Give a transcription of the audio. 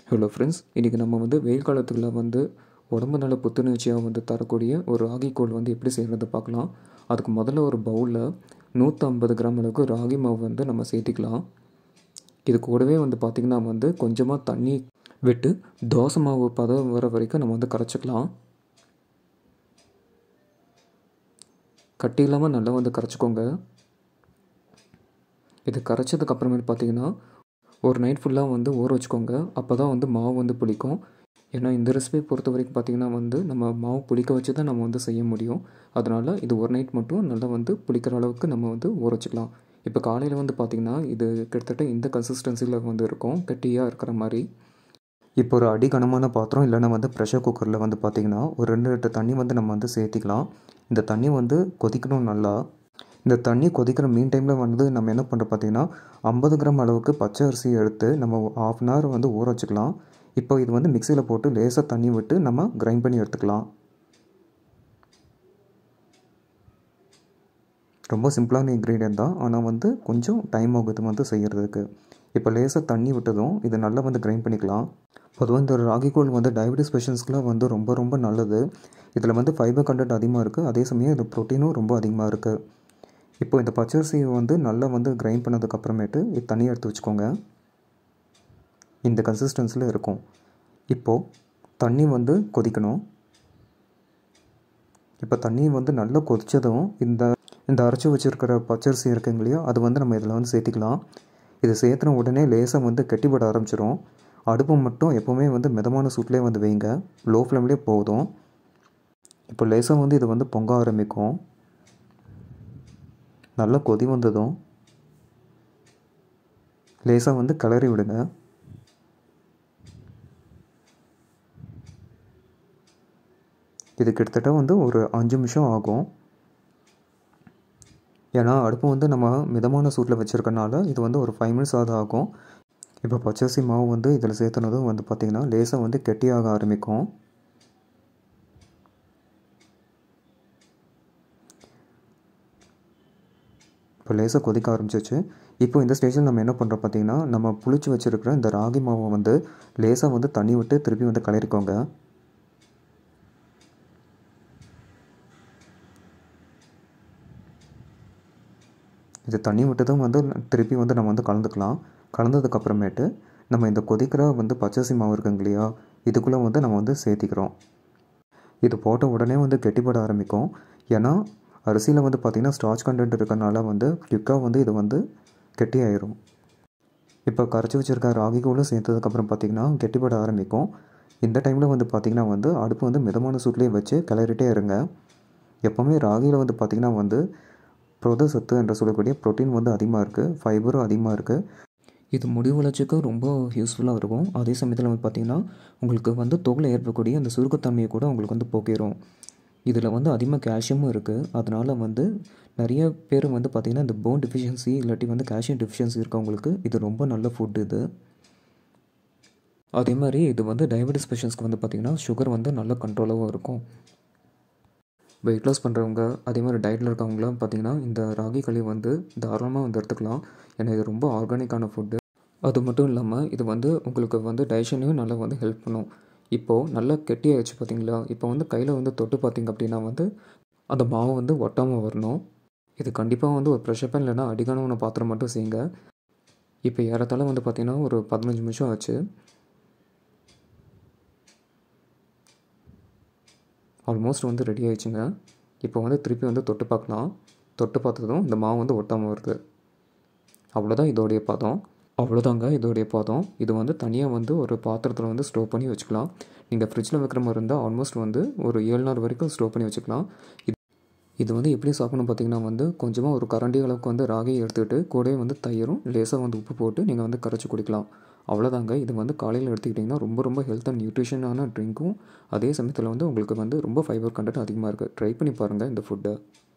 hello friends இன்றைக்கி நம்ம வந்து வெயில் காலத்துக்குள்ள வந்து உடம்பு நல்ல புத்துணர்ச்சியாக வந்து தரக்கூடிய ஒரு ராகி கூழ் வந்து எப்படி செய்கிறது பார்க்கலாம் அதுக்கு முதல்ல ஒரு பவுலில் நூற்றம்பது கிராம் அளவுக்கு ராகி மாவு வந்து நம்ம சேர்த்திக்கலாம் இது கூடவே வந்து பார்த்திங்கன்னா வந்து கொஞ்சமாக தண்ணி விட்டு தோசை மாவு பதம் வர வரைக்கும் நம்ம வந்து கரைச்சிக்கலாம் கட்டி இல்லாமல் நல்லா வந்து கரைச்சிக்கோங்க இது கரைச்சதுக்கு அப்புறமேட்டு பார்த்தீங்கன்னா ஒரு நைட் ஃபுல்லாக வந்து ஊற வச்சுக்கோங்க அப்போ தான் வந்து மாவு வந்து புளிக்கும் ஏன்னா இந்த ரெசிபி பொறுத்த வரைக்கும் பார்த்திங்கன்னா வந்து நம்ம மாவு புளிக்க வச்சு தான் நம்ம வந்து செய்ய முடியும் அதனால் இது ஒரு நைட் மட்டும் நல்லா வந்து புளிக்கிற அளவுக்கு நம்ம வந்து ஊற வச்சுக்கலாம் இப்போ காலையில் வந்து பார்த்திங்கன்னா இது கிட்டத்தட்ட இந்த கன்சிஸ்டன்சியில் வந்து இருக்கும் கெட்டியாக இருக்கிற மாதிரி இப்போ ஒரு அடி கனமான பாத்திரம் இல்லைன்னா வந்து ப்ரெஷர் குக்கரில் வந்து பார்த்திங்கன்னா ஒரு ரெண்டு லிட்டர் தண்ணி வந்து நம்ம வந்து சேர்த்திக்கலாம் இந்த தண்ணி வந்து கொதிக்கணும் நல்லா இந்த தண்ணி கொதிக்கிற மீன் டைமில் வந்து நம்ம என்ன பண்ணுறோம் பார்த்திங்கன்னா ஐம்பது கிராம் அளவுக்கு பச்சை அரிசி எடுத்து நம்ம ஆஃப் அன் ஹவர் வந்து ஊற வச்சுக்கலாம் இப்போ இது வந்து மிக்சியில் போட்டு லேசாக தண்ணி விட்டு நம்ம கிரைண்ட் பண்ணி எடுத்துக்கலாம் ரொம்ப சிம்பிளான இன்க்ரீடியன்ட் தான் ஆனால் வந்து கொஞ்சம் டைம் ஆகுது வந்து செய்கிறதுக்கு இப்போ லேசாக தண்ணி விட்டதும் இது நல்லா வந்து கிரைண்ட் பண்ணிக்கலாம் பொதுவாக இந்த ராகி கூழ் வந்து டயபெட்டிஸ் பேஷண்ட்ஸ்க்குலாம் வந்து ரொம்ப ரொம்ப நல்லது இதில் வந்து ஃபைபர் கண்டென்ட் அதிகமாக இருக்குது அதே சமயம் இது ப்ரோட்டீனும் ரொம்ப அதிகமாக இருக்குது இப்போ இந்த பச்சரிசியை வந்து நல்லா வந்து கிரைண்ட் பண்ணதுக்கப்புறமேட்டு இது தண்ணியை எடுத்து வச்சுக்கோங்க இந்த கன்சிஸ்டன்சியில் இருக்கும் இப்போது தண்ணி வந்து கொதிக்கணும் இப்போ தண்ணி வந்து நல்லா கொதித்ததும் இந்த இந்த அரைச்சி வச்சுருக்கிற பச்சரிசி இருக்குங்க இல்லையா அது வந்து நம்ம இதில் வந்து சேர்த்திக்கலாம் இது சேர்த்துன உடனே லேசாக வந்து கெட்டிப்பட ஆரம்பிச்சிடும் அடுப்பு மட்டும் எப்போவுமே வந்து மிதமான சூட்லேயே வந்து வைங்க லோ ஃப்ளேம்லேயே போதும் இப்போ லேசாக வந்து இது வந்து பொங்க ஆரம்பிக்கும் நல்லா கொதி வந்ததும் லேசாக வந்து கிளறி விடுங்க இது கிட்டத்தட்ட வந்து ஒரு அஞ்சு நிமிஷம் ஆகும் ஏன்னா அடுப்பு வந்து நம்ம மிதமான சூட்டில் வச்சுருக்கனால இது வந்து ஒரு ஃபைவ் மினிட்ஸ் ஆகுது ஆகும் இப்போ பச்சரிசி மாவு வந்து இதில் சேர்த்துனதும் வந்து பார்த்திங்கன்னா லேசாக வந்து கெட்டியாக ஆரம்பிக்கும் இப்போ லேசாக கொதிக்க ஆரம்பிச்சிச்சு இப்போ இந்த ஸ்டேஜில் நம்ம என்ன பண்ணுறோம் பார்த்திங்கன்னா நம்ம புளிச்சு வச்சுருக்கிற இந்த ராகி மாவை வந்து லேசாக வந்து தண்ணி விட்டு திருப்பி வந்து கலரிக்கோங்க இது தண்ணி விட்டதும் வந்து திருப்பி வந்து நம்ம வந்து கலந்துக்கலாம் கலந்ததுக்கப்புறமேட்டு நம்ம இந்த கொதிக்கிற வந்து பச்சரிசி மாவு இருக்குங்க இல்லையா இதுக்குள்ளே வந்து நம்ம வந்து சேர்த்திக்கிறோம் இது போட்ட உடனே வந்து கெட்டிப்பட ஆரம்பிக்கும் ஏன்னா அரிசியில் வந்து பார்த்திங்கன்னா ஸ்டார்ச் கண்டென்ட் இருக்கனால வந்து குயிக்காக வந்து இது வந்து கெட்டியாயிரும் இப்போ கரைச்சி வச்சுருக்க ராகி கூழும் சேர்த்ததுக்கப்புறம் பார்த்திங்கன்னா கெட்டிப்பட ஆரம்பிக்கும் இந்த டைமில் வந்து பார்த்திங்கன்னா வந்து அடுப்பு வந்து மிதமான சூட்லேயே வச்சு கிளறிட்டே இருங்க எப்போவுமே ராகியில் வந்து பார்த்திங்கன்னா வந்து புரத சத்து என்று சொல்லக்கூடிய ப்ரோட்டீன் வந்து அதிகமாக இருக்குது ஃபைபரும் அதிகமாக இருக்குது இது முடி வளர்ச்சிக்கு ரொம்ப யூஸ்ஃபுல்லாக இருக்கும் அதே சமயத்தில் வந்து பார்த்திங்கன்னா உங்களுக்கு வந்து தோலில் ஏற்படக்கூடிய அந்த சுருக்கத்தன்மையை கூட உங்களுக்கு வந்து போக்கிடும் இதில் வந்து அதிகமாக கால்சியமும் இருக்குது அதனால் வந்து நிறைய பேர் வந்து பார்த்திங்கன்னா இந்த போன் டிஃபிஷியன்சி இல்லாட்டி வந்து கால்சியம் டிஃபிஷியன்சி இருக்கவங்களுக்கு இது ரொம்ப நல்ல ஃபுட் இது அதே மாதிரி இது வந்து டயபெட்டிஸ் பேஷண்ட்ஸ்க்கு வந்து பார்த்திங்கன்னா சுகர் வந்து நல்ல கண்ட்ரோலாகவும் இருக்கும் வெயிட் லாஸ் பண்ணுறவங்க அதே மாதிரி டயட்டில் இருக்கவங்களாம் பார்த்திங்கன்னா இந்த ராகி களி வந்து தாராளமாக வந்து எடுத்துக்கலாம் ஏன்னா இது ரொம்ப ஆர்கானிக்கான ஃபுட்டு அது மட்டும் இல்லாமல் இது வந்து உங்களுக்கு வந்து டைஜஷனையும் நல்லா வந்து ஹெல்ப் பண்ணும் இப்போது நல்லா கெட்டியாகிடுச்சு பார்த்தீங்களா இப்போ வந்து கையில் வந்து தொட்டு பார்த்திங்க அப்படின்னா வந்து அந்த மாவு வந்து ஒட்டாமல் வரணும் இது கண்டிப்பாக வந்து ஒரு ப்ரெஷர் பேன் இல்லைனா அடிக்கான பாத்திரம் மட்டும் செய்யுங்க இப்போ ஏறத்தாழ வந்து பார்த்திங்கன்னா ஒரு பதினஞ்சு நிமிஷம் ஆச்சு ஆல்மோஸ்ட் வந்து ரெடி ஆயிடுச்சுங்க இப்போ வந்து திருப்பி வந்து தொட்டு பார்க்கலாம் தொட்டு பார்த்ததும் இந்த மாவு வந்து ஒட்டாமல் வருது அவ்வளோதான் இதோடைய பதம் அவ்வளோதாங்க இதோடைய பதம் இது வந்து தனியாக வந்து ஒரு பாத்திரத்தில் வந்து ஸ்டோர் பண்ணி வச்சுக்கலாம் நீங்கள் ஃப்ரிட்ஜில் வைக்கிற மாதிரி இருந்தால் ஆல்மோஸ்ட் வந்து ஒரு ஏழு நாள் வரைக்கும் ஸ்டோர் பண்ணி வச்சுக்கலாம் இது இது வந்து எப்படி சாப்பிடணும் பார்த்தீங்கன்னா வந்து கொஞ்சமாக ஒரு கரண்டி அளவுக்கு வந்து ராகியை எடுத்துக்கிட்டு கூடவே வந்து தயிரும் லேசாக வந்து உப்பு போட்டு நீங்கள் வந்து கரைச்சி குடிக்கலாம் அவ்வளோதாங்க இது வந்து காலையில் எடுத்துக்கிட்டிங்கன்னா ரொம்ப ரொம்ப ஹெல்த் அண்ட் நியூட்ரிஷனான ட்ரிங்க்கும் அதே சமயத்தில் வந்து உங்களுக்கு வந்து ரொம்ப ஃபைபர் கண்டென்ட் அதிகமாக இருக்குது ட்ரை பண்ணி பாருங்கள் இந்த ஃபுட்டை